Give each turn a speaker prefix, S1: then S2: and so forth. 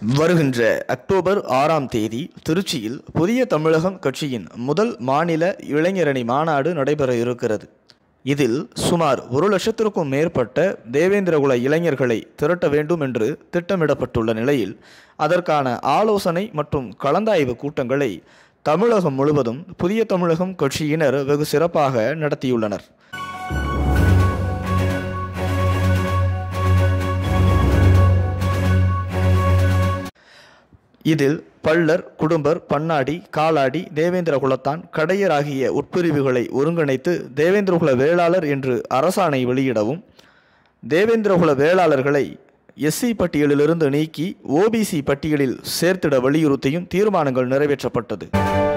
S1: வருகின்ற அக்டோபர் ஆறாம் தேதி திருச்சியில் புதிய தமிழகம் கட்சியின் முதல் மாநில இளைஞரணி மாநாடு நடைபெற இருக்கிறது இதில் சுமார் ஒரு லட்சத்திற்கும் மேற்பட்ட தேவேந்திரகுல இளைஞர்களை திரட்ட வேண்டும் என்று திட்டமிடப்பட்டுள்ள நிலையில் அதற்கான ஆலோசனை மற்றும் கலந்தாய்வு கூட்டங்களை தமிழகம் முழுவதும் புதிய தமிழகம் கட்சியினர் வெகு சிறப்பாக நடத்தியுள்ளனர் இதில் பள்ளர் குடும்பர் பன்னாடி காலாடி தேவேந்திர குலத்தான் கடையர் ஆகிய உட்பிரிவுகளை ஒருங்கிணைத்து தேவேந்திரகுல வேளாளர் என்று அரசாணை வெளியிடவும் தேவேந்திரகுல வேளாளர்களை எஸ்சி பட்டியலிலிருந்து நீக்கி ஓபிசி பட்டியலில் சேர்த்திட வலியுறுத்தியும் தீர்மானங்கள் நிறைவேற்றப்பட்டது